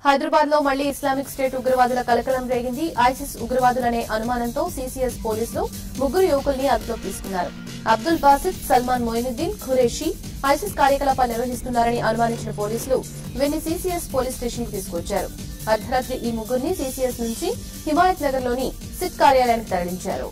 హైదరాబాద్ లో మళ్లీ Islamic state ఉగ్రవాదుల కలకలం రేగింది ఐసిస్ ఉగ్రవాదులనే అనుమానంతో సీసీఎస్ పోలీసులు ముగ్గురు యువకుల్ని అదుపులోకి తీసుకున్నారు అబ్దుల్ బాసిద్ సల్మాన్ మొయినుద్దీన్ ఖురేషి ఐసిస్ కార్యకలాపాలు నిర్వహిస్తున్నారని అనుమానించిన పోలీసులు వీరిని సీసీఎస్ పోలీస్ స్టేషన్ కు తీసుకొచ్చారు అర్ధరాత్రి ఈ ముగ్గురిని సీసీఎస్ నుంచి హిమాయత్ నగర్ లోని సిట్ కార్యాలయానికి తరలించారు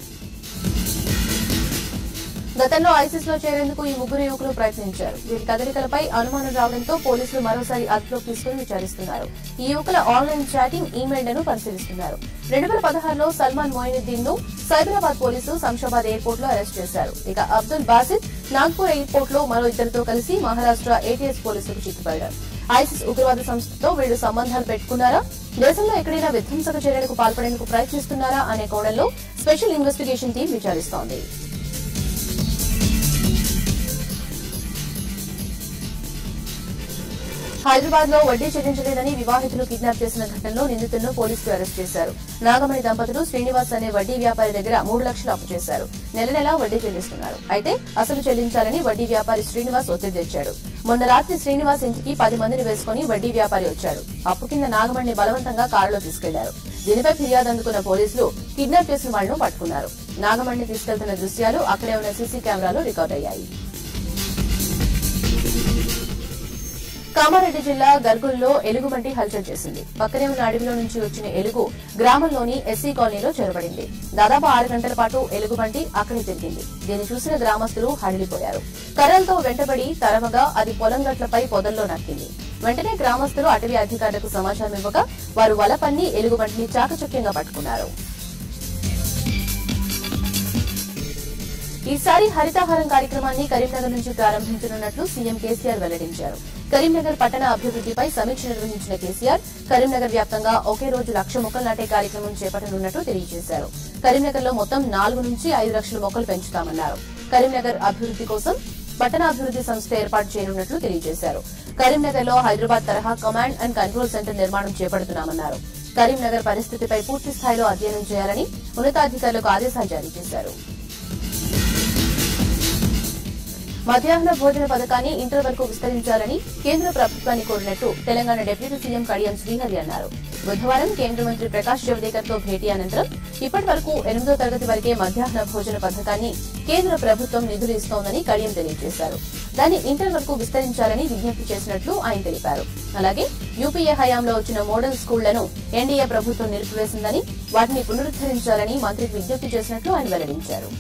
గతంలో ఐసిస్ లో చేరేందుకు ఈ ముగ్గురు యువకులు ప్రయత్నించారు వీరి కదలికలపై అనుమానం రావడంతో పోలీసులు మరోసారి అదుపులోకి తీసుకుని విచారిస్తున్నారు ఈ యువకుల ఆన్లైన్ చాటింగ్ ఈమెయిల్లను పరిశీలిస్తున్నారు రెండు వేల పదహారులో సల్మాన్ మొయినుద్దీన్ ను సైబరాబాద్ పోలీసులు శంషాబాద్ ఎయిర్పోర్ట్ లో అరెస్ట్ చేశారు ఇక అబ్దుల్ బాసిద్ నాగ్పూర్ ఎయిర్పోర్ట్ లో మరో ఇద్దరితో కలిసి మహారాష్ట్ర ఏటీఎస్ పోలీసులకు చిక్కుపడ్డారు ఐసిస్ ఉగ్రవాద సంస్థతో వీళ్లు సంబంధాలు పెట్టుకున్నారా దేశంలో ఎక్కడైనా విధ్వంసక చర్యలకు పాల్పడేందుకు ప్రయత్నిస్తున్నారా అనే కోణంలో స్పెషల్ ఇన్వెస్టిగేషన్ టీం విచారిస్తోంది హైదరాబాద్ లో వడ్డీ చెల్లించలేదని వివాహితులు కిడ్నాప్ చేసిన ఘటనలో నిందితులను పోలీసులు అరెస్ట్ చేశారు నాగమణి దంపతులు శ్రీనివాస్ అనే వడ్డీ వ్యాపారి దగ్గర మూడు లక్షలు అప్పు చేశారు నెల నెలా వడ్డీ చెల్లిస్తున్నారు అయితే అసలు చెల్లించాలని వడ్డీ వ్యాపారి శ్రీనివాస్ ఒత్తిడి తెచ్చాడు మొన్న రాత్రి శ్రీనివాస్ ఇంటికి పది మందిని వేసుకుని వడ్డీ వ్యాపారి వచ్చాడు అప్పు కింద నాగమణిని బలవంతంగా కారులో తీసుకెళ్లారు దీనిపై ఫిర్యాదు అందుకున్న పోలీసులు కిడ్నాప్ చేసిన వాళ్లను పట్టుకున్నారు నాగమణిని తీసుకెళ్తున్న దృశ్యాలు అక్కడే ఉన్న సీసీ కెమెరాలో రికార్డ్ అయ్యాయి కామారెడ్డి జిల్లా గర్గుల్లో ఎలుగుబంటి హల్చల్ చేసింది పక్కనే ఉన్న అడవిలో నుంచి వచ్చిన ఎలుగు గ్రామంలోని ఎస్సీ కాలనీలో చొరబడింది దాదాపు ఆరు గంటల పాటు ఎలుగుబంటి అక్కడే తిరిగింది దీన్ని చూసిన గ్రామస్తులు హడిలిపోయారు కర్రలతో వెంటబడి తరమగా అది పొలం గట్లపై పొదల్లో నక్కింది వెంటనే గ్రామస్తులు అటవీ అధికారులకు సమాచారం ఇవ్వగా వారు వల పన్ని ఎలుగుబంటిని చాకచక్యంగా పట్టుకున్నారు ఈసారి హరితాహారం కార్యక్రమాన్ని కరీంనగర్ నుంచి ప్రారంభించనున్నట్లు సీఎం కేసీఆర్ వెల్లడించారు కరీంనగర్ పట్టణ అభివృద్దిపై సమీక్ష నిర్వహించిన కేసీఆర్ కరీంనగర్ వ్యాప్తంగా ఒకే రోజు లక్ష మొక్కలు నాటే కార్యక్రమం చేపట్టనున్నట్లు తెలియజేశారు కరీంనగర్ లో మొత్తం నాలుగు నుంచి ఐదు లక్షల మొక్కలు పెంచుతామన్నారు కరీంనగర్ అభివృద్ది కోసం పట్టణాభివృద్ది సంస్థ ఏర్పాటు చేయనున్నట్లు తెలియజేశారు కరీంనగర్ లో హైదరాబాద్ తరహా కమాండ్ అండ్ కంట్రోల్ సెంటర్ నిర్మాణం చేపడుతున్నామన్నారు కరీంనగర్ పరిస్థితిపై పూర్తి స్థాయిలో అధ్యయనం చేయాలని ఉన్నతాధికారులకు ఆదేశాలు జారీ చేశారు మధ్యాహ్న భోజన పథకాన్ని ఇంటర్ వరకు విస్తరించాలని కేంద్ర ప్రభుత్వాన్ని కోరినట్టు తెలంగాణ డిప్యూటీ సీఎం కడియం శ్రీహరి అన్నారు బుధవారం కేంద్ర మంత్రి ప్రకాష్ జవదేకర్ తో భేటీ అనంతరం ఇప్పటి వరకు ఎనిమిదో తరగతి వరకే మధ్యాహ్న భోజన పథకాన్ని కేంద్ర ప్రభుత్వం నిధులు ఇస్తోందని కడియం తెలియజేశారు దాన్ని ఇంటర్ వరకు విస్తరించాలని విజ్ఞప్తి చేసినట్లు ఆయన తెలిపారు అలాగే యూపీఏ హయాంలో వచ్చిన మోడల్ స్కూళ్లను ఎన్డీఏ ప్రభుత్వం నిలిపివేసిందని వాటిని పునరుద్దరించాలని మంత్రికి విజ్ఞప్తి చేసినట్లు ఆయన వెల్లడించారు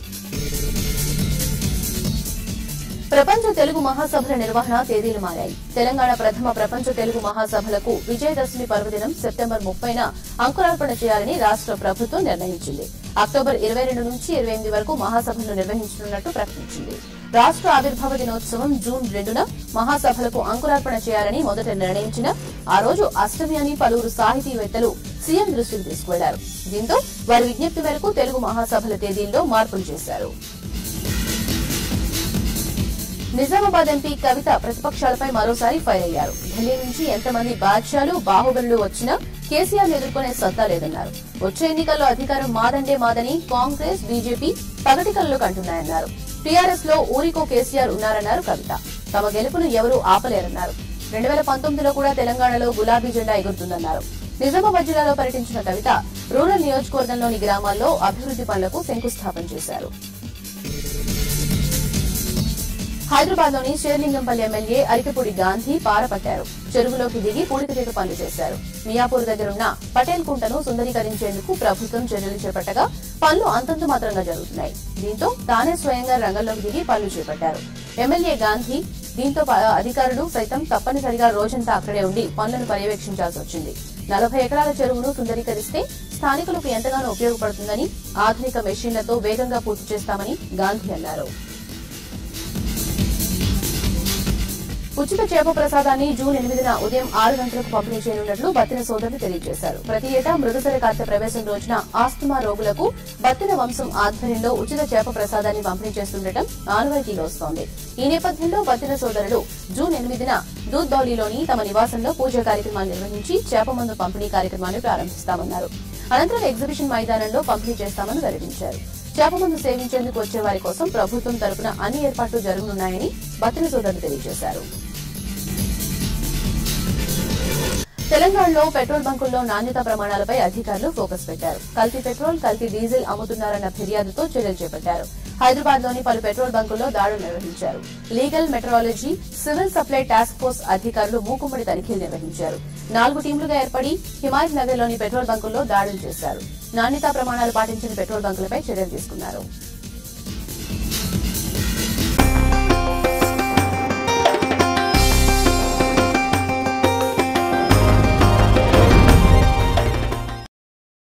ప్రపంచ తెలుగు మహాసభల నిర్వహణ తేదీలు మారాయి తెలంగాణ ప్రథమ ప్రపంచ తెలుగు మహాసభలకు విజయదశమి పర్వదినం సెప్టెంబర్ ముప్పైన అంకురార్పణ చేయాలని రాష్ట ప్రభుత్వం నిర్ణయించింది అక్టోబర్ ఇరవై రెండు నుంచి ఇరవై ఎనిమిది వరకు మహాసభలను నిర్వహించనున్నట్టు ప్రకటించింది రాష్ట్ర ఆవిర్భావ దినోత్సవం జూన్ రెండున మహాసభలకు అంకురార్పణ చేయాలని మొదట నిర్ణయించిన ఆ రోజు అష్టమి అని పలువురు సాహితీవేత్తలు సీఎం దృష్టికి తీసుకువెళ్లారు దీంతో వారి విజ్ఞప్తి మేరకు తెలుగు మహాసభల తేదీల్లో మార్పులు చేశారు నిజామాబాద్ ఎంపీ కవిత ప్రతిపక్షాలపై మరోసారి ఫైర్ అయ్యారు ఢిల్లీ నుంచి ఎంతమంది బాద్షాలు బాహుబలులు వచ్చినా కేసీఆర్ ఎదుర్కొనే సత్తా లేదన్నారు వచ్చే ఎన్నికల్లో అధికారం మాదండే మాదని కాంగ్రెస్ బీజేపీ పగటి కళ్ళు కంటున్నాయన్నారు టీఆర్ఎస్ లో ఊరికో కేసీఆర్ ఉన్నారన్నారు కవిత తమ గెలుపును ఎవరూ ఆపలేరన్నారు రెండు వేల పంతొమ్మిదిలో కూడా తెలంగాణలో గులాబీ జెండా ఎగురుతుందన్నారు నిజామాబాద్ జిల్లాలో పర్యటించిన కవిత రూరల్ నియోజకవర్గంలోని గ్రామాల్లో అభివృద్ది పనులకు శంకుస్థాపన చేశారు హైదరాబాద్ లోని శేర్లింగంపల్లి ఎమ్మెల్యే అరికపూడి గాంధీ పారపట్టారు చెరువులోకి దిగి పూడికతీత పనులు చేశారు మియాపూర్ దగ్గరున్న పటేల్ కుంటను సుందరీకరించేందుకు ప్రభుత్వం చర్యలు చేపట్టగా పనులు అంతంత మాత్రంగా జరుగుతున్నాయి దీంతో తానే స్వయంగా రంగంలోకి దిగి పనులు చేపట్టారు ఎమ్మెల్యే గాంధీ దీంతో ప- అధికారులు సైతం తప్పనిసరిగా రోజంతా అక్కడే ఉండి పనులను పర్యవేక్షించాల్సి వచ్చింది నలభై ఎకరాల చెరువును సుందరీకరిస్తే స్థానికులకు ఎంతగానో ఉపయోగపడుతుందని ఆధునిక మెషిన్లతో వేగంగా పూర్తి చేస్తామని గాంధీ అన్నారు ఉచిత చేప ప్రసాదాన్ని జూన్ ఎనిమిదిన ఉదయం ఆరు గంటలకు పంపిణీ చేయనున్నట్లు బత్తిన సోదరులు తెలియజేశారు ప్రతి ఏటా మృగసర కార్తె ప్రవేశం రోజున ఆస్తమా రోగులకు బత్తిన వంశం ఆధ్వర్యంలో ఉచిత చేప ప్రసాదాన్ని పంపిణీ చేస్తుండటం ఆనవాయితీలో వస్తోంది ఈ నేపథ్యంలో బత్తిన సోదరులు జూన్ ఎనిమిదిన దూద్దౌలిలోని తమ నివాసంలో పూజా కార్యక్రమాలు నిర్వహించి చేప మందు పంపిణీ కార్యక్రమాన్ని ప్రారంభిస్తామన్నారు అనంతరం ఎగ్జిబిషన్ మైదానంలో పంపిణీ చేస్తామని వెల్లడించారు చేప మందు సేవించేందుకు వచ్చే వారి కోసం ప్రభుత్వం తరపున అన్ని ఏర్పాట్లు జరగనున్నాయని బత్తిన సోదరులు తెలియజేశారు తెలంగాణలో పెట్రోల్ బంకుల్లో నాణ్యత ప్రమాణాలపై అధికారులు ఫోకస్ పెట్టారు కల్తీ పెట్రోల్ కల్తీ డీజిల్ అమ్ముతున్నారన్న ఫిర్యాదుతో చర్యలు చేపట్టారు హైదరాబాద్ లోని పలు పెట్రోల్ బంకుల్లో దాడులు నిర్వహించారు legal metrology civil supply task force అధికారులు మూకుమ్మడి తనిఖీలు నిర్వహించారు నాలుగు టీంలుగా ఏర్పడి హిమాయత్ నగర్ లోని పెట్రోల్ బంకుల్లో దాడులు చేశారు నాణ్యతా ప్రమాణాలు పాటించిన పెట్రోల్ బంకులపై చర్యలు తీసుకున్నారు